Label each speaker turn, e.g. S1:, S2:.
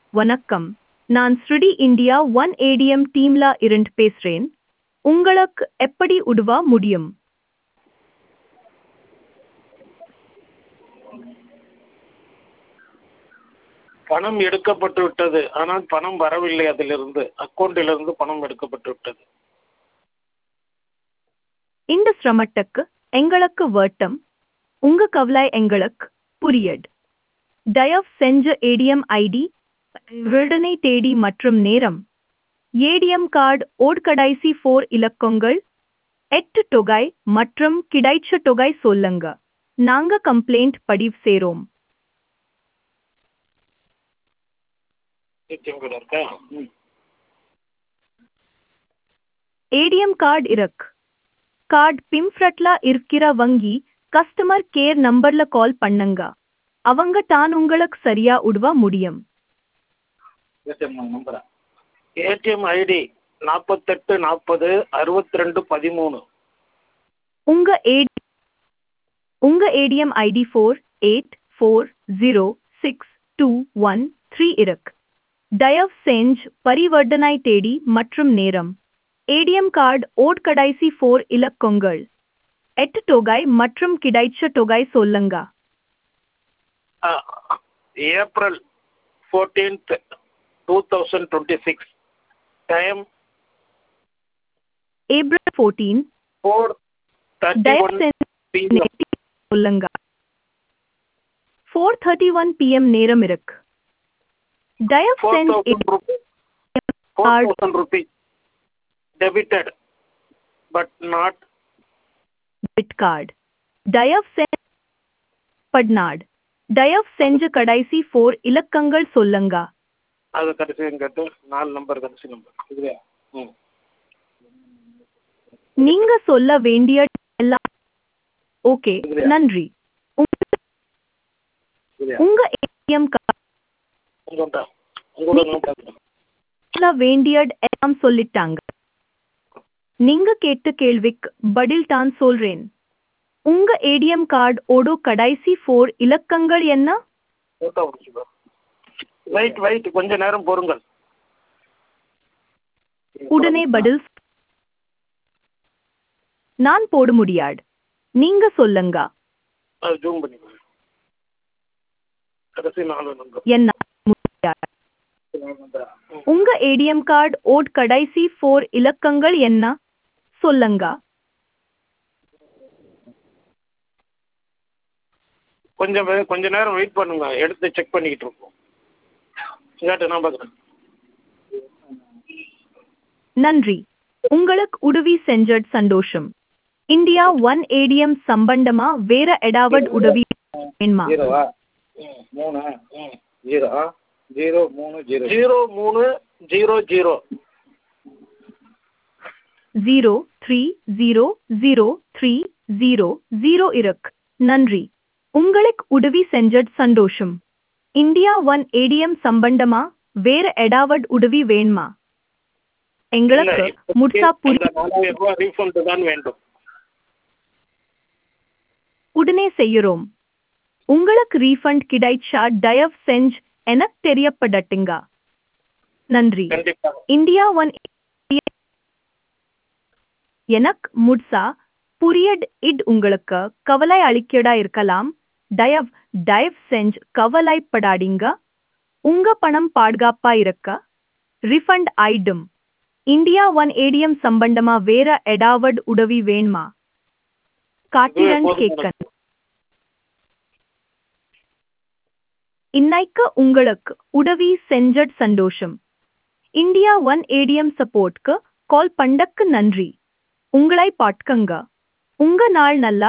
S1: வணக்கம் நான் ஸ்ருடி இந்தியா ஒன் ஏடிஎம் டீம்ல இருந்து பேசுறேன் உங்களுக்கு எப்படி உதவ முடியும்
S2: பணம் எடுக்கப்பட்டு விட்டது ஆனால் பணம் வரவில்லை அதிலிருந்து அக்கௌண்ட்டிலிருந்து பணம் எடுக்கப்பட்டு விட்டது
S1: இந்த சிரமத்துக்கு எங்களுக்கு வருத்தம் உங்க கவலை எங்களுக்கு புரியட் தயவு செஞ்ச ஏடிஎம் ஐடி விடுதலை தேதி மற்றும் நேரம் ஏடிஎம் கார்டு ஓட் கடைசி ஃபோர் இலக்கங்கள் எட்டு தொகை மற்றும் கிடைச்ச தொகை சொல்லுங்க நாங்க கம்ப்ளைண்ட் பதிவு செய்றோம்
S2: ஏடிஎம் கார்டு இருக்கா ம்
S1: ஏடிஎம் கார்டு இருக்கு கார்டு பிம்ஃப்ரட்ல இருக்கிற வங்கி கஸ்டமர் கேர் நம்பர்ல கால் பண்ணுங்க அவங்க தான் உங்களுக்கு சரியா உதவ முடியும்
S3: ஏடிஎம் நம்பரா
S2: ஏடிஎம் ஐடி நாற்பத்தெட்டு நாற்பது அறுபத்தி ரெண்டு பதிமூணு
S1: உங்க ஏடி உங்க ATM ID four eight four zero six two one three இருக்கு தயவு செஞ்சு பரிவர்த்தனை தேதி மற்றும் நேரம் ஏடிஎம் கார்டு ஓட் கடைசி ஃபோர் இலக்கங்கள் எட்டு தொகை மற்றும் கிடைச்ச தொகை சொல்லுங்க
S2: April fourteenth two thousand twenty six time
S1: April fourteen
S2: four thirty
S1: தயவு
S2: ஒன்
S1: செஞ்சு சொல்லுங்க ஃபோர் தேர்ட்டி ஒன் பிஎம் நேரம் இருக்கு தயவு
S2: ஃபோர்
S1: செஞ்சு
S2: thousand rupees four thousand rupees debited but not
S1: debit card தயவு செஞ்சு பட்நாடு தயவு செஞ்சு கடைசி ஃபோர் இலக்கங்கள் சொல்லுங்க
S2: அது கடைசி கேட்டு நாலு நம்பர் கடைசி நம்பர் இதுலையா ம்
S1: நீங்க சொல்ல வேண்டிய எல்லாம் ஓகே
S2: இதுலையா?
S1: நன்றி உங்க-
S2: இதுலையா
S1: உங்க ஏடிஎம்
S2: உங்கள்கிட்ட உங்களோட நம்பர்
S1: கார்டுல வேண்டியது எல்லாம் சொல்லிட்டாங்க நீங்க கேட்ட கேள்விக்கு பதில் தான் சொல்றேன் உங்க ஏடிஎம் கார்டு ஓடோ கடைசி ஃபோர் இலக்கங்கள் என்ன
S2: ஃபோட்டோ பிடிச்சிக்கோ வெயிட் வெயிட் கொஞ்ச நேரம் பொறுங்கள்
S1: உடனே பதில் சொ- நான் போட முடியாது நீங்க சொல்லுங்க
S2: அது ஜூம் பண்ணிக்கோ கடைசி நாலு நம்பர்
S1: என்ன முடியாது
S3: நாலு நம்பரா
S1: உங்க ஏடிஎம் கார்டு ஓட் கடைசி ஃபோர் இலக்கங்கள் என்ன சொல்லுங்க
S2: கொஞ்சம் வே- கொஞ்ச நேரம் வெயிட் பண்ணுங்க எடுத்து செக் பண்ணிக்கிட்டு இருக்கோம் இல்லாட்டி நான் பார்க்குறேன்
S1: நன்றி உங்களுக்கு உதவி செஞ்சது சந்தோஷம் இந்தியா ஒன் ஏடிஎம் சம்பந்தமா வேற எடாவட் உதவி வேணுமா
S3: ஜீரோவா ம் மூணு ம் ஜீரோ ஜீரோ மூணு ஜீரோ
S2: ஜீரோ மூணு zero zero
S1: zero three zero zero three zero zero இருக்கு நன்றி உங்களுக்கு உதவி செஞ்சது சந்தோஷம் இந்தியா ஒன் ஏடிஎம் சம்பந்தமா வேற எடாவட் உதவி வேணுமா எங்களுக்கு முட்சா புரி
S2: நாலாயிரம் ரூபாய் ரீஃபண்ட் தான் வேண்டும்
S1: உடனே செய்யறோம் உங்களுக்கு ரீஃபண்ட் கிடைச்சா தயவு செஞ்சு எனக்கு தெரியப்படட்டுங்க நன்றி
S2: கண்டிப்பாக
S1: இந்தியா ஒன் எனக்கு முட்சா புரியட் இட் உங்களுக்கு கவலை அளிக்கடா இருக்கலாம் தயவு தயவு செஞ்சு கவலைப்படாதீங்க உங்க பணம் பாதுகாப்பா இருக்க ரிஃபண்ட் ஆயிடும் இந்தியா ஒன் ஏடிஎம் சம்பந்தமா வேற எடாவட் உதவி வேணுமா காட்டிரன்
S2: போதும்
S1: கேட்கன் இன்னைக்கு உங்களுக்கு உதவி செஞ்சட் சந்தோஷம் இந்தியா ஒன் ஏடிஎம் சப்போர்ட்க்கு கால் பண்ணக்கு நன்றி உங்களை பாட்கங்க உங்க நாள் நல்லா